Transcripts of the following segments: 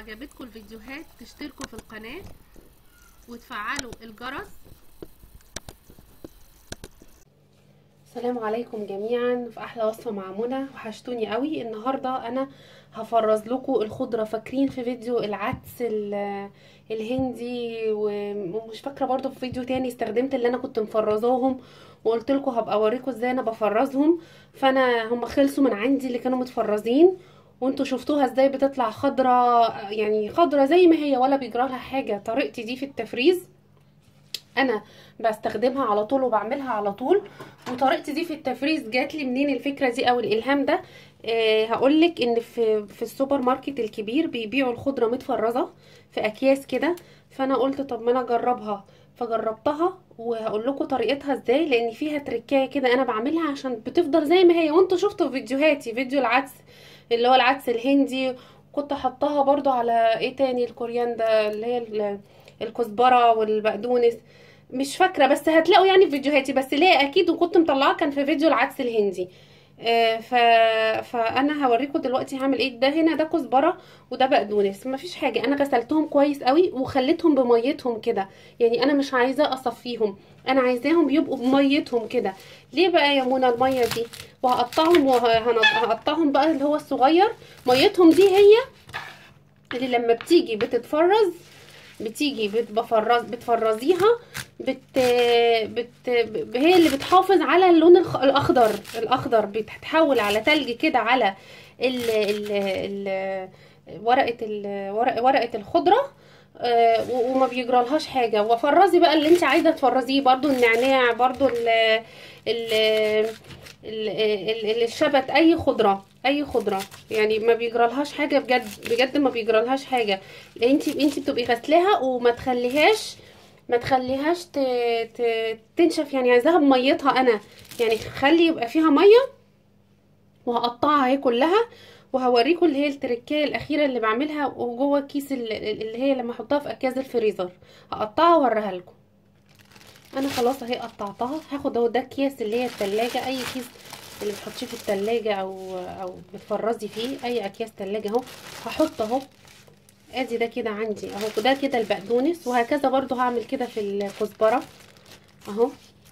عجبتكم الفيديوهات تشتركوا في القناة وتفعلوا الجرس السلام عليكم جميعا في احلى وصفه مع منى وحشتوني قوي النهارده انا هفرز لكم الخضره فاكرين في فيديو العدس الهندي ومش فاكره برضو في فيديو تاني استخدمت اللي انا كنت مفرزاهم وقلت لكم هبقى اوريكم ازاي انا بفرزهم فانا هم خلصوا من عندي اللي كانوا متفرزين وانتوا شفتوها ازاي بتطلع خضره يعني خضره زي ما هي ولا بيجرالها حاجه طريقتي دي في التفريز انا بستخدمها على طول وبعملها على طول وطريقتي دي في التفريز جات لي منين الفكره دي او الالهام ده أه هقولك ان في في السوبر ماركت الكبير بيبيعوا الخضره متفرزه في اكياس كده فانا قلت طب ما انا اجربها فجربتها وهقول لكم طريقتها ازاي لان فيها تركايه كده انا بعملها عشان بتفضل زي ما هي وانتوا شفتوا في فيديوهاتي فيديو العدس اللي هو العدس الهندي كنت حطاها برضو على ايه تاني الكورياندا اللي هي الكزبره والبقدونس مش فاكره بس هتلاقوا يعني في فيديوهاتي بس ليه اكيد وكنت مطلعاه كان في فيديو العدس الهندي آه ف... فانا هوريكم دلوقتي هعمل ايه ده هنا ده كزبره وده بقدونس مفيش حاجه انا غسلتهم كويس قوي وخليتهم بميتهم كده يعني انا مش عايزه اصفيهم انا عايزاهم يبقوا بميتهم كده ليه بقى يا منى الميه دي وهقطعهم وهقطعهم بقى اللي هو الصغير ميتهم دي هي اللي لما بتيجي بتتفرز بتيجي بتفرز بتفرزيها بت بت هي اللي بتحافظ على اللون الاخضر الاخضر بتتحول على تلج كده على ال ال ال ورقه ال ورقه ورقه الخضره آه وما بيجرالهاش حاجه وفرزي بقى اللي انت عايزه تفرزيه برضو النعناع برضو ال ال ال الشبت اي خضره اي خضره يعني ما بيجرالهاش حاجه بجد بجد ما بيجرالهاش حاجه انت انت بتبقي غسلاها وما تخليهاش ما تخليهاش ت... ت... تنشف يعني عايزاها بميتها انا يعني خلي يبقى فيها ميه وهقطعها اهي كلها وهوريكم اللي هي التركيه الاخيره اللى بعملها وجوه الكيس اللي هي لما احطها في اكياس الفريزر هقطعها واوريها لكم انا خلاص اهي قطعتها هاخد اهو ده اكياس اللي هي التلاجة اي كيس اللي بتحطيه في التلاجة او او بتفرزي فيه اي اكياس تلاجة اهو هحط اهو ادي ده كده عندي اهو ده كده البقدونس وهكذا برضو هعمل كده في الكزبرة اهو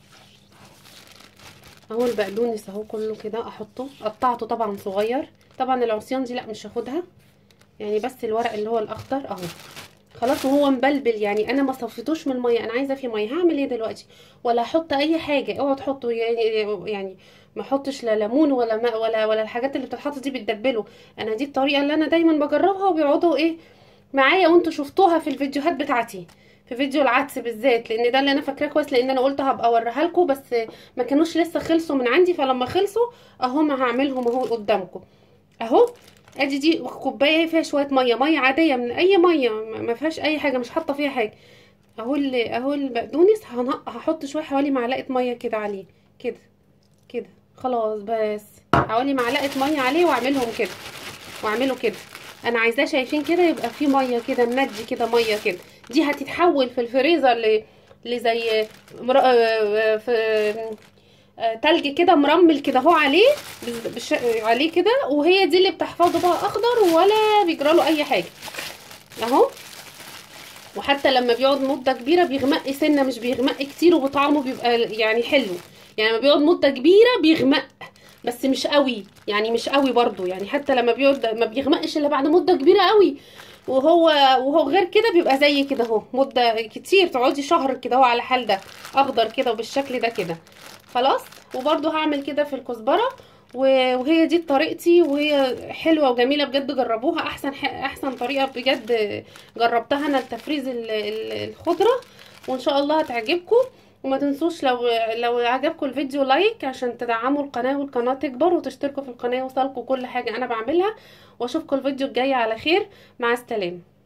اهو البقدونس اهو كله كده احطه قطعته طبعا صغير طبعا العصيان دي لا مش هاخدها يعني بس الورق اللي هو الاخضر اهو خلاص وهو مبلبل يعني انا ما صفيتوش من الميه انا عايزه فيه ميه هعمل ايه دلوقتي ولا احط اي حاجه اوعوا تحطوا يعني يعني ما احطش لا ليمون ولا ماء ولا ولا الحاجات اللي بتتحط دي بتدبله انا دي الطريقه اللي انا دايما بجربها وبيقعدوا ايه معايا وانتوا شفتوها في الفيديوهات بتاعتي في فيديو العدس بالذات لان ده اللي انا فاكراه كويس لان انا قلت هبقى اوريها لكم بس ما كانوش لسه خلصوا من عندي فلما خلصوا اهو ما هعملهم اهو قدامكم اهو ادي دي كوبايه فيها شويه ميه ميه عاديه من اي ميه ما فيهاش اي حاجه مش حاطه فيها حاجه اهو اهو البقدونس هحط شويه حوالي معلقه ميه كده عليه كده كده خلاص بس حوالي معلقه ميه عليه واعملهم كده واعمله كده انا عايزاه شايفين كده يبقى فيه ميه كده مندي كده ميه كده دي هتتحول في الفريزر ل لزي مر... في تلج كده مرمل كده اهو عليه بش... عليه كده وهي دي اللي بتحفظه بقى اخضر ولا بيجراله اي حاجه اهو وحتى لما بيقعد مده كبيره بيغمق سنه مش بيغمق كتير وطعمه بيبقى يعني حلو يعني لما بيقعد مده كبيره بيغمق بس مش قوي يعني مش قوي برضو يعني حتى لما بيقعد ما بيغمقش الا بعد مده كبيره قوي وهو وهو غير كده بيبقى زي كده اهو مده كتير تقعدي شهر كده اهو على حال ده اخضر كده وبالشكل ده كده خلاص وبرده هعمل كده في الكزبره وهي دي طريقتي وهي حلوه وجميله بجد جربوها احسن احسن طريقه بجد جربتها انا لتفريز الخضره وان شاء الله هتعجبكم وما تنسوش لو لو عجبكم الفيديو لايك عشان تدعموا القناه والقناه تكبر وتشتركوا في القناه يوصلكم كل حاجه انا بعملها واشوفكم الفيديو الجاي على خير مع السلامه